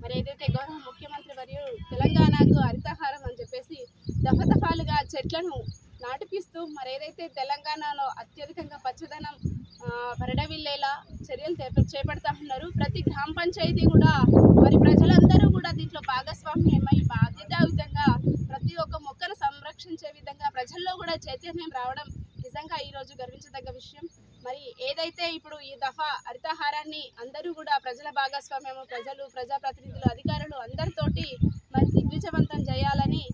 మరి ఏదైతే గౌరవ ముఖ్యమంత్రి మరియు తెలంగాణకు హరితహారం అని చెప్పేసి దఫదఫాలుగా చెట్లను నాటిపిస్తూ మరి ఏదైతే తెలంగాణలో అత్యధికంగా పచ్చదనం ఆ, పరిడవిల్లేలా చర్యలు చేప- చేపడతా ఉన్నారు ప్రతి గ్రామ పంచాయతీ కూడా మరి ప్రజలందరూ కూడా దీంట్లో భాగస్వామ్యమై బాధ్యతాయుతంగా ప్రతి ఒక్క మొక్కను సంరక్షించే విధంగా ప్రజల్లో కూడా చైతన్యం రావడం నిజంగా ఈ రోజు గర్వించదగ్గ విషయం మరి ఏదైతే ఇప్పుడు ఈ దఫా హరితహారాన్ని అందరూ కూడా ప్రజల భాగస్వామ్యము ప్రజలు ప్రజాప్రతినిధులు అధికారులు అందరితోటి మరి దిగ్విజయవంతం చేయాలని